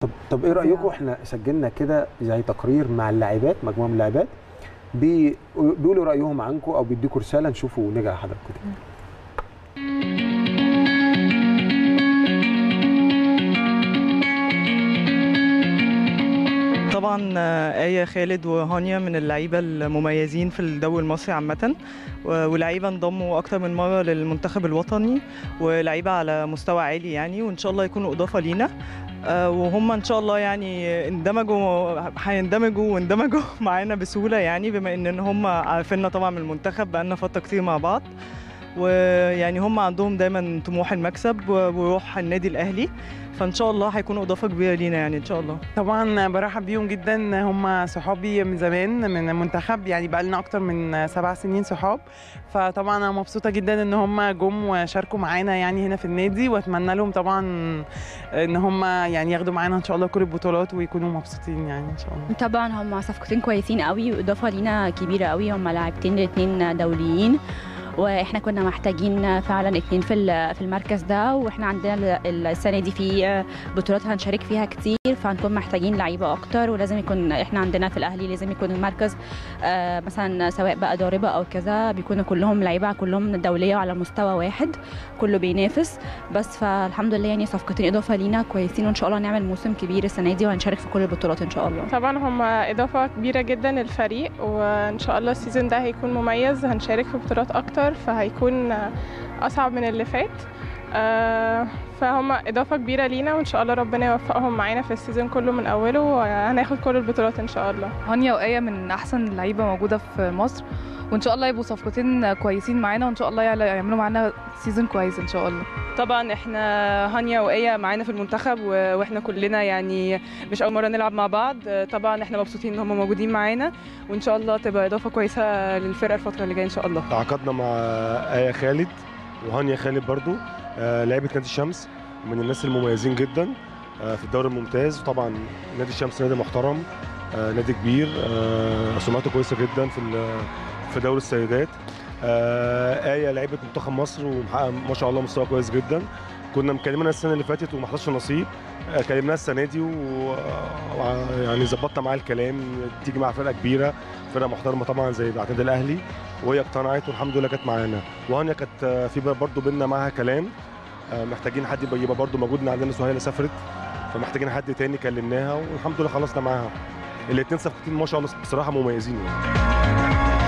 طب طب ايه رايكم احنا سجلنا كده زي تقرير مع اللاعبات مجموعه من اللاعبات بي- بيقولوا رايهم عنكم او بيديكوا رساله نشوفوا ونرجع لحضراتكم تاني طبعا آه، آية خالد وهانيا من اللعيبة المميزين في الدوري المصري عامة و- ولعيبة انضموا أكتر من مرة للمنتخب الوطني ولعيبة على مستوى عالي يعني وإن شاء الله يكونوا إضافة لينا آه، وهم إن شاء الله يعني اندمجوا هيندمجوا واندمجوا معانا بسهولة يعني بما إن هم عارفيننا طبعا من المنتخب بقالنا فترة كتير مع بعض ويعني هم عندهم دايما طموح المكسب وروح النادي الأهلي فإن شاء الله هيكونوا إضافة كبيرة لينا يعني إن شاء الله طبعا برحب بيهم جدا هم صحابي من زمان من المنتخب يعني بقى لنا اكتر من سبع سنين صحاب فطبعا انا مبسوطه جدا ان هم جم وشاركوا معانا يعني هنا في النادي واتمنى لهم طبعا ان هم يعني ياخدوا معانا ان شاء الله كل البطولات ويكونوا مبسوطين يعني ان شاء الله طبعا هم صفقتين كويسين قوي واضافه لينا كبيره قوي هم لاعبتين الاثنين دوليين واحنا كنا محتاجين فعلا اتنين في ال- في المركز ده واحنا عندنا ال- السنه دي في بطولات هنشارك فيها كتير فهنكون محتاجين لعيبه اكتر ولازم يكون احنا عندنا في الاهلي لازم يكون المركز آه، مثلا سواء بقى ضاربه او كذا بيكونوا كلهم لعيبه كلهم دوليه على مستوى واحد كله بينافس بس فالحمد لله يعني صفقتين اضافه لينا كويسين وان شاء الله نعمل موسم كبير السنه دي وهنشارك في كل البطولات ان شاء الله طبعا هم إضافة كبيرة جدا للفريق وإن شاء الله السيزون ده هيكون مميز هنشارك في بطولات أكتر فهيكون أصعب من اللي فات آه، فهم إضافة كبيرة لينا وإن شاء الله ربنا يوفقهم معانا في السيزون كله من أوله وهناخد كل البطولات إن شاء الله هانيا وآية من أحسن اللعيبة موجودة في مصر وإن شاء الله يبقوا صفقتين كويسين معانا وإن شاء الله يعل- يعملوا معانا سيزون كويس إن شاء الله طبعا احنا هانيا وآية معانا في المنتخب و- واحنا كلنا يعني مش اول مره نلعب مع بعض طبعا احنا مبسوطين ان هم موجودين معانا وان شاء الله تبقى اضافه كويسه للفرقه الفتره اللي جايه ان شاء الله تعاقدنا مع آية خالد وهانيا خالد برضو آه، لعيبة نادي الشمس من الناس المميزين جدا آه، في الدوري الممتاز طبعا نادي الشمس نادي محترم آه، نادي كبير آه، سمعته كويسة جدا في ال- في دوري السيدات آه، آية لعيبة منتخب مصر ومحقق ما شاء الله مستوى كويس جدا كنا مكلمينها السنة اللي فاتت وما حصلش نصيب آه، كلمناها السنة دي ويعني ظبطنا معاها الكلام تيجي مع فرقة كبيرة فرقة محترمة طبعا زي بتاعت النادي الأهلي وهي اقتنعت والحمد لله كانت معانا وهانيا كانت آه، في برضه بينا معاها كلام آه، محتاجين حد يبقى يبقى برضه موجود عندنا سهيله سافرت فمحتاجين حد تاني كلمناها والحمد لله خلصنا معاها الاثنين صفقتين ما شاء الله بصراحه مميزين يعني